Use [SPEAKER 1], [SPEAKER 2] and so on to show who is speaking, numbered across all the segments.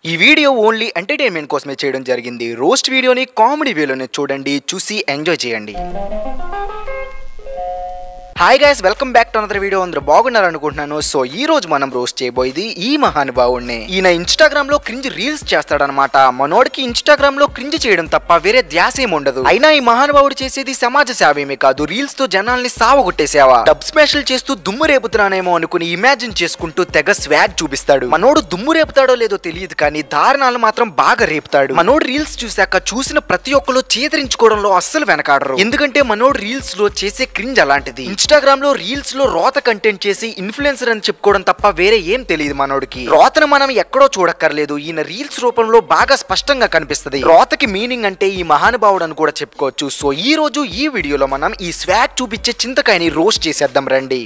[SPEAKER 1] ఈ video only entertainment కోసమే చేయడం జరిగింది రోస్ట్ వీడియోని కామెడీ వేలోనే చూడండి చూసి ఎంజాయ్ చేయండి hi guys welcome back to another video అందరూ బాగున్నారు అనుకుంటున్నాను సో ఈ రోజు మనం రోస్ట్ చేయబోయేది ఈ మహానుభావుడిని ఈయన ఇన్స్టాగ్రామ్ లో క్రింజ్ రీల్స్ చేస్తాడనమాట మనోడికి ఇన్స్టాగ్రామ్ లో క్రింజ్ చేయడం తప్ప వేరే ధ్యాస ఏం ఉండదు అయినా ఈ మహానుభావుడు చేసేది సమాజ సేవ ఏమీ కాదు రీల్స్ తో జనాల్ని సావగొట్టే సేవ డబ్ స్పెషల్ చేస్తూ దుమ్ము రేపుతున్నానేమో అనుకుని ఇమాజిన్ చేసుకుంటూ తెగ స్వాగ్ చూపిస్తాడు మనోడు దుమ్ము రేపుతాడో లేదో తెలియదు కానీ దారుణాలు మాత్రం బాగా రేపుతాడు మనోడు రీల్స్ చూశాక చూసిన ప్రతి ఒక్కరు చేతరించుకోవడంలో అస్సలు వెనకాడరు ఎందుకంటే మనోడు రీల్స్ లో చేసే క్రింజ్ అలాంటిది ఇన్స్టాగ్రామ్ లో రీల్స్ లో రోత కంటెంట్ చేసి ఇన్ఫ్లుయెన్సర్ అని చెప్పుకోవడం తప్ప వేరే ఏం తెలియదు మనోడికి రోతను మనం ఎక్కడో చూడక్కర్లేదు ఈయన రీల్స్ రూపంలో బాగా స్పష్టంగా కనిపిస్తది రోతకి మీనింగ్ అంటే ఈ మహానుభావుడు అని కూడా చెప్పుకోవచ్చు సో ఈ రోజు ఈ వీడియోలో మనం ఈ స్వాగ్ చూపించే చింతకాయని రోస్ట్ చేసేద్దాం రండి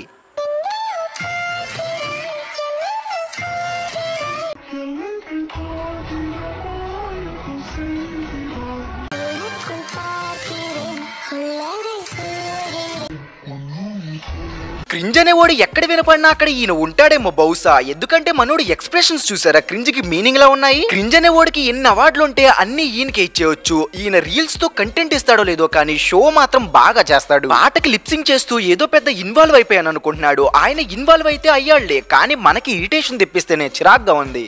[SPEAKER 1] క్రింజ్ అనేవాడు ఎక్కడ వినపడినా అక్కడ ఈయన ఉంటాడేమో బహుశా ఎందుకంటే మనోడు ఎక్స్ప్రెషన్స్ చూసారా క్రింజ్ కి మీనింగ్ లా ఉన్నాయి క్రింజ్ అనేవాడికి ఎన్ని అవార్డులు ఉంటే అన్ని ఈయనకే ఇచ్చేయచ్చు ఈయన రీల్స్ తో కంటెంట్ ఇస్తాడో లేదో కానీ షో మాత్రం బాగా చేస్తాడు పాటకి లిప్సింగ్ చేస్తూ ఏదో పెద్ద ఇన్వాల్వ్ అయిపోయాను అనుకుంటున్నాడు ఆయన ఇన్వాల్వ్ అయితే అయ్యాళ్లే కానీ మనకి ఇరిటేషన్ తెప్పిస్తేనే చిరాగ్గా ఉంది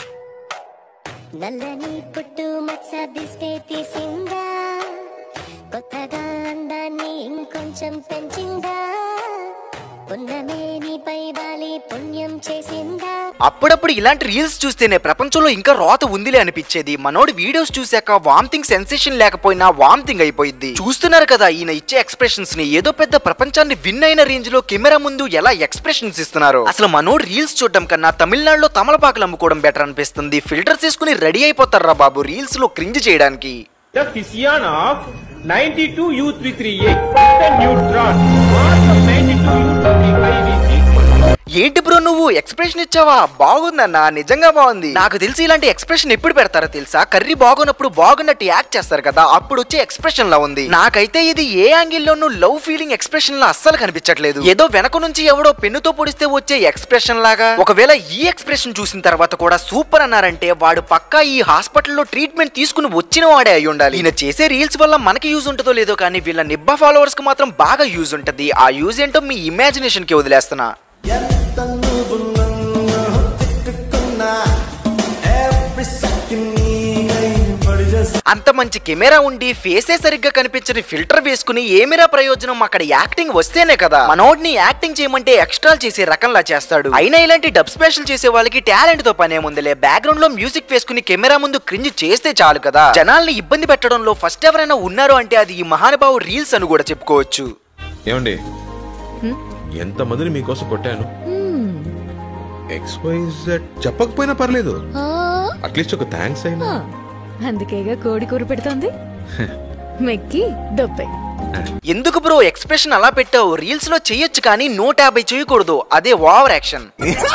[SPEAKER 2] నల్లని పుట్టు మచ్చ దిష్టే తీసిందా కొత్తగా అందాన్ని ఇంకొంచెం పెంచిందా పున్నమే నీపై వాలి పుణ్యం చేసిందా
[SPEAKER 1] అప్పుడప్పుడు ఇలాంటి రీల్స్ చూస్తేనే ప్రపంచంలో ఇంకా రోత ఉందిలే అనిపించేది మనోడి వీడియోస్ చూశాక వామిటింగ్ సెన్సేషన్ లేకపోయినా వామిటింగ్ అయిపోయింది చూస్తున్నారు కదా ఈయన ఇచ్చే ఎక్స్ప్రెషన్స్ ని ఏదో పెద్ద ప్రపంచాన్ని విన్ అయిన రేంజ్ లో కెమెరా ముందు ఎలా ఎక్స్ప్రెషన్స్ ఇస్తున్నారు అసలు మనోడు రీల్స్ చూడడం కన్నా తమిళనాడులో తమలపాకులు అమ్ముకోవడం బెటర్ అనిపిస్తుంది ఫిల్టర్స్ తీసుకుని రెడీ అయిపోతారా బాబు రీల్స్ లో క్రింజ్ చేయడానికి
[SPEAKER 3] The fission of 92U338 the neutron. Mass of 92U235 is equal.
[SPEAKER 1] ఏంటి బ్రో నువ్వు ఎక్స్ప్రెషన్ ఇచ్చావా బాగుందన్న నిజంగా బాగుంది నాకు తెలిసి ఇలాంటి ఎక్స్ప్రెషన్ ఎప్పుడు పెడతారో తెలుసా కర్రీ బాగున్నప్పుడు బాగున్నట్టు యాక్ట్ చేస్తారు కదా అప్పుడు వచ్చే ఎక్స్ప్రెషన్ లా ఉంది నాకైతే ఇది ఏ యాంగిల్ లోనూ లవ్ ఫీలింగ్ ఎక్స్ప్రెషన్ లా అస్సలు కనిపించట్లేదు ఏదో వెనక నుంచి ఎవడో పెన్నుతో పొడిస్తే వచ్చే ఎక్స్ప్రెషన్ లాగా ఒకవేళ ఈ ఎక్స్ప్రెషన్ చూసిన తర్వాత కూడా సూపర్ అన్నారంటే వాడు పక్కా ఈ హాస్పిటల్లో ట్రీట్మెంట్ తీసుకుని వచ్చిన వాడే అయి ఉండాలి ఈయన చేసే రీల్స్ వల్ల మనకి యూజ్ ఉంటుందో లేదో కానీ వీళ్ళ నిబ్బా ఫాలోవర్స్ కి మాత్రం బాగా యూజ్ ఉంటది ఆ యూజ్ ఏంటో మీ ఇమాజినేషన్ కి వదిలేస్తున్నా
[SPEAKER 4] ఎంత నువ్వు నన్ను తిట్టుకున్నా every second నీకై పడి చేస్తా.
[SPEAKER 1] అంత మంచి కెమెరా ఉండి ఫేసే సరిగ్గా కనిపించని ఫిల్టర్ వేసుకుని ఏమిరా ప్రయోజనం అక్కడ యాక్టింగ్ వస్తేనే కదా మనోడిని యాక్టింగ్ చేయమంటే ఎక్స్ట్రా చేసే రకంలా చేస్తాడు అయినా ఇలాంటి డబ్ స్పెషల్ చేసే వాళ్ళకి టాలెంట్ తో పనేముందిలే బ్యాక్గ్రౌండ్ లో మ్యూజిక్ వేసుకుని కెమెరా ముందు క్రింజ్ చేస్తే చాలు కదా జనాల్ని ఇబ్బంది పెట్టడంలో ఫస్ట్ ఎవరైనా ఉన్నారు అంటే అది ఈ మహానుభావు రీల్స్ అని కూడా చెప్పుకోవచ్చు
[SPEAKER 5] ఏమండి ఎంతమందిని మీకోసం కొట్టాను ఎక్స్వైజెడ్ చెప్పకపోయినా పర్లేదు అట్లీస్ట్ ఒక థ్యాంక్స్ అయినా
[SPEAKER 6] అందుకేగా కోడి కూర పెడుతోంది మెక్కి దొబ్బే
[SPEAKER 1] ఎందుకు బ్రో ఎక్స్ప్రెషన్ అలా పెట్టావు రీల్స్ లో చెయ్యొచ్చు కానీ నూట యాభై చేయకూడదు అదే ఓవర్ యాక్షన్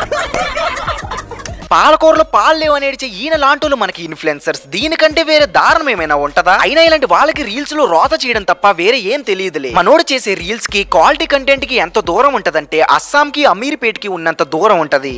[SPEAKER 1] పాలకూరలో పాలు లేవు అనేది ఈయన లాంటోళ్ళు మనకి ఇన్ఫ్లుయెన్సర్స్ దీనికంటే వేరే దారుణం ఏమైనా ఉంటదా అయినా ఇలాంటి వాళ్ళకి రీల్స్ లో రోత చేయడం తప్ప వేరే ఏం తెలియదులే మనోడు చేసే రీల్స్ కి క్వాలిటీ కంటెంట్ కి ఎంత దూరం ఉంటదంటే అస్సాం కి అమీర్పేట్ కి ఉన్నంత దూరం ఉంటది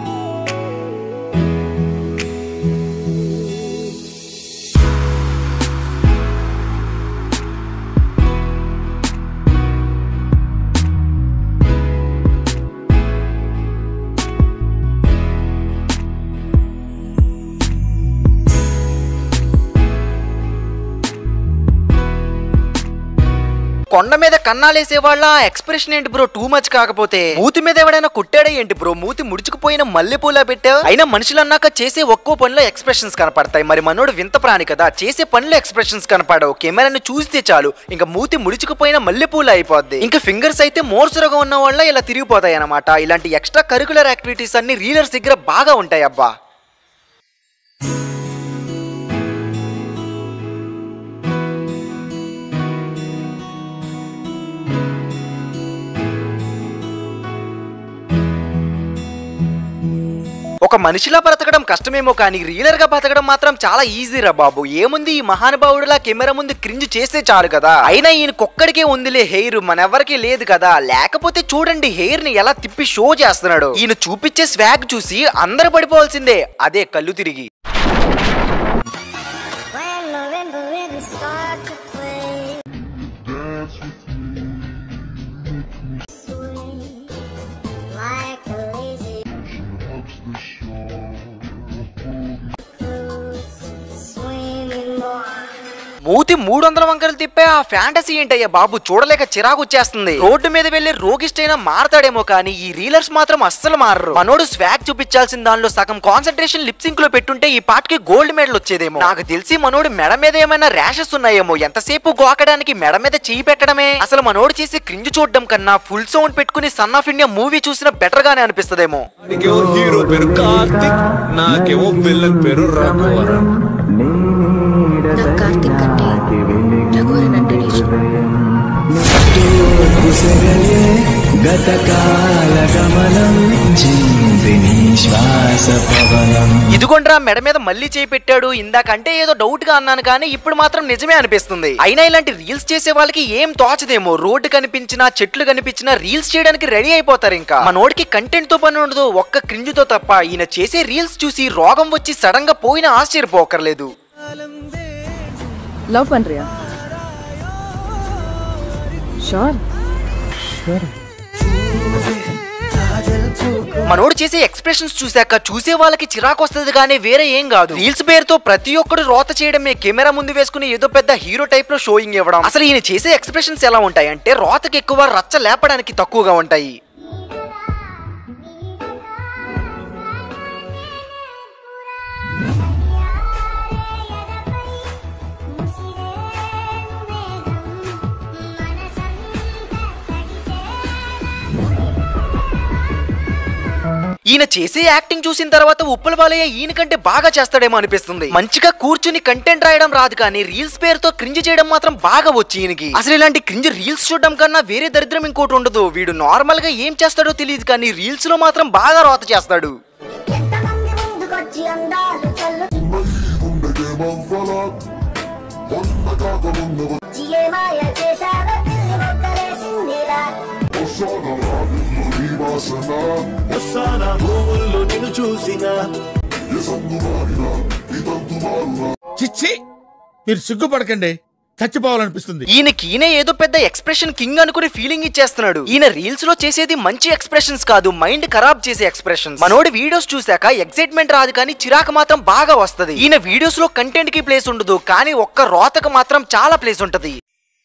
[SPEAKER 1] కొండ మీద కన్నాలేసే వాళ్ళ ఎక్స్ప్రెషన్ ఏంటి బ్రో టూ మచ్ కాకపోతే మూతి మీద ఎవడైనా కుట్టాడా ఏంటి బ్రో మూతి ముడుచుకుపోయిన మల్లెపూలా పెట్టావు అయినా మనుషులు అన్నాక చేసే ఒక్కో పనిలో ఎక్స్ప్రెషన్స్ కనపడతాయి మరి మనోడు వింత ప్రాణి కదా చేసే పనిలో ఎక్స్ప్రెషన్స్ కనపడవు కెమెరాని చూస్తే చాలు ఇంకా మూతి ముడుచుకుపోయిన మల్లెపూల అయిపోద్ది ఇంకా ఫింగర్స్ అయితే మోర్సురగా ఉన్న వాళ్ళ ఇలా తిరిగిపోతాయి అనమాట ఇలాంటి ఎక్స్ట్రా కరికులర్ యాక్టివిటీస్ అన్ని రీలర్స్ దగ్గర బాగా ఉంటాయి అబ్బా ఒక మనిషిలా బ్రతకడం కష్టమేమో కానీ రీలర్ గా బ్రతకడం మాత్రం చాలా ఈజీ రా బాబు ఏముంది ఈ మహానుభావుడిలా కెమెరా ముందు క్రింజ్ చేస్తే చాలు కదా అయినా ఈయన కుక్కడికే ఉందిలే హెయిర్ మనెవరికి లేదు కదా లేకపోతే చూడండి హెయిర్ ని ఎలా తిప్పి షో చేస్తున్నాడు ఈయన చూపించే స్వాగ్ చూసి అందరు పడిపోవాల్సిందే అదే కళ్ళు తిరిగి మూతి మూడు వందల వంకరలు తిప్పే ఆ ఫ్యాంటసీ ఏంటయ్యా బాబు చూడలేక చిరాకు వచ్చేస్తుంది రోడ్డు మీద వెళ్లి రోగిష్టైనా మారతాడేమో కానీ ఈ రీలర్స్ మాత్రం అస్సలు మారరు మనోడు స్వాగ్ చూపించాల్సిన దానిలో సగం కాన్సన్ట్రేషన్ లిప్సింక్ లో పెట్టుంటే ఈ పాటకి గోల్డ్ మెడల్ వచ్చేదేమో నాకు తెలిసి మనోడు మెడ మీద ఏమైనా ర్యాషెస్ ఉన్నాయేమో ఎంతసేపు గోకడానికి మెడ మీద చేయి పెట్టడమే అసలు మనోడు చేసి క్రింజ్ చూడడం కన్నా ఫుల్ సౌండ్ పెట్టుకుని సన్ ఆఫ్ ఇండియా మూవీ చూసిన బెటర్ గానే అనిపిస్తదేమో
[SPEAKER 5] నీకేమో హీరో పేరు కార్తిక్ నాకేమో విల్లన్ పేరు రఘువరన్
[SPEAKER 6] నాకు కార్తిక్ కంటే రఘువరన్ అంటేనే ఇష్టం
[SPEAKER 4] గతకాల గమనం జీవిని శ్వాస పవనం
[SPEAKER 1] ఇదిగోండ్రా మెడ మీద మళ్ళీ చేయి పెట్టాడు ఇందాకంటే ఏదో డౌట్ గా అన్నాను కానీ ఇప్పుడు మాత్రం నిజమే అనిపిస్తుంది అయినా ఇలాంటి రీల్స్ చేసే వాళ్ళకి ఏం తోచదేమో రోడ్డు కనిపించినా చెట్లు కనిపించినా రీల్స్ చేయడానికి రెడీ అయిపోతారు ఇంకా మనోడికి కంటెంట్ తో పని ఉండదు ఒక్క క్రింజుతో తప్ప ఈయన చేసే రీల్స్ చూసి రోగం వచ్చి సడన్ గా పోయినా ఆశ్చర్యపోకర్లేదు
[SPEAKER 7] లవ్ పண்றியா షూర్
[SPEAKER 1] మనోడు చేసే ఎక్స్ప్రెషన్స్ చూశాక చూసే వాళ్ళకి చిరాకు వస్తుంది కానీ వేరే ఏం కాదు రీల్స్ పేరుతో ప్రతి ఒక్కడు రోత చేయడమే కెమెరా ముందు వేసుకుని ఏదో పెద్ద హీరో టైప్ లో షోయింగ్ ఇవ్వడం అసలు ఈయన చేసే ఎక్స్ప్రెషన్స్ ఎలా ఉంటాయి అంటే రోతకి ఎక్కువ రచ్చ లేపడానికి తక్కువగా ఉంటాయి ఈయన చేసే యాక్టింగ్ చూసిన తర్వాత ఉప్పల బాలయ్య ఈయన కంటే బాగా చేస్తాడేమో అనిపిస్తుంది మంచిగా కూర్చుని కంటెంట్ రాయడం రాదు కానీ రీల్స్ పేరుతో క్రింజ్ చేయడం మాత్రం బాగా వచ్చి ఈయనకి అసలు ఇలాంటి క్రింజ్ రీల్స్ చూడడం కన్నా వేరే దరిద్రం ఇంకోటి ఉండదు వీడు నార్మల్ గా ఏం చేస్తాడో తెలియదు కానీ రీల్స్ లో మాత్రం బాగా రోత చేస్తాడు
[SPEAKER 2] ఎంతమంది ముందుకొచ్చి అందాలు చల్లు జియే మాయ చేశావో పిల్లి మొక్కలేసిందిరా
[SPEAKER 4] వస్తానా భూముల్లో నిన్ను చూసిన
[SPEAKER 8] చిచ్చి మీరు సిగ్గుపడకండి చచ్చిపోవాలనిపిస్తుంది
[SPEAKER 1] ఈయనకి ఈయన ఏదో పెద్ద ఎక్స్ప్రెషన్ కింగ్ అనుకుని ఫీలింగ్ ఇచ్చేస్తున్నాడు ఈయన రీల్స్ లో చేసేది మంచి ఎక్స్ప్రెషన్స్ కాదు మైండ్ ఖరాబ్ చేసే ఎక్స్ప్రెషన్స్ మనోడి వీడియోస్ చూశాక ఎక్సైట్మెంట్ రాదు కానీ చిరాకు మాత్రం బాగా వస్తది ఈయన వీడియోస్ లో కంటెంట్ కి ప్లేస్ ఉండదు కానీ ఒక్క రోతకు మాత్రం చాలా ప్లేస్ ఉంటది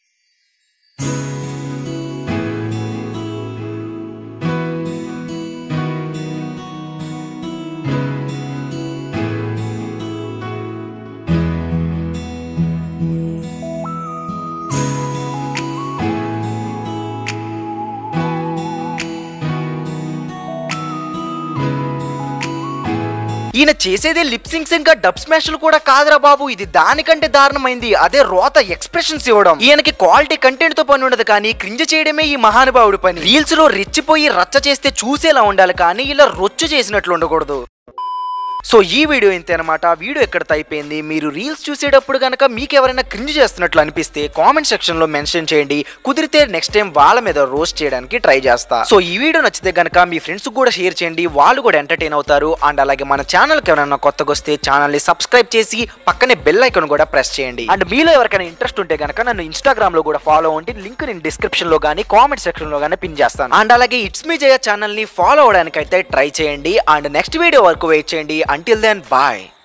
[SPEAKER 1] ఈయన చేసేదే లిప్సింగ్స్ ఇంకా డబ్ స్మాష్లు కూడా కాదురా బాబు ఇది దానికంటే దారుణమైంది అదే రోత ఎక్స్ప్రెషన్స్ ఇవ్వడం ఈయనకి క్వాలిటీ కంటెంట్ తో పని ఉండదు కానీ క్రింజ చేయడమే ఈ మహానుభావుడి పని రీల్స్ లో రెచ్చిపోయి రచ్చ చేస్తే చూసేలా ఉండాలి కానీ ఇలా రొచ్చు చేసినట్లు ఉండకూడదు సో ఈ వీడియో ఇంతే అనమాట వీడియో ఎక్కడితో అయిపోయింది మీరు రీల్స్ చూసేటప్పుడు గనక మీకు ఎవరైనా క్రింజ్ చేస్తున్నట్లు అనిపిస్తే కామెంట్ సెక్షన్ లో మెన్షన్ చేయండి కుదిరితే నెక్స్ట్ టైం వాళ్ళ మీద రోస్ట్ చేయడానికి ట్రై చేస్తా సో ఈ వీడియో నచ్చితే గనక మీ ఫ్రెండ్స్ కూడా షేర్ చేయండి వాళ్ళు కూడా ఎంటర్టైన్ అవుతారు అండ్ అలాగే మన ఛానల్ కి ఎవరైనా కొత్తగా వస్తే ఛానల్ ని సబ్స్క్రైబ్ చేసి పక్కనే బెల్ ఐకాన్ కూడా ప్రెస్ చేయండి అండ్ మీలో ఎవరికైనా ఇంట్రెస్ట్ ఉంటే గనక నన్ను ఇన్స్టాగ్రామ్ లో కూడా ఫాలో అవ్వండి లింక్ నేను డిస్క్రిప్షన్ లో గానీ కామెంట్ సెక్షన్ లో గానీ పిన్ చేస్తాను అండ్ అలాగే ఇట్స్ మీ జయ ఛానల్ ని ఫాలో అవడానికి అయితే ట్రై చేయండి అండ్ నెక్స్ట్ వీడియో వరకు వెయిట్ చేయండి అంటిల్ దెన్ బాయ్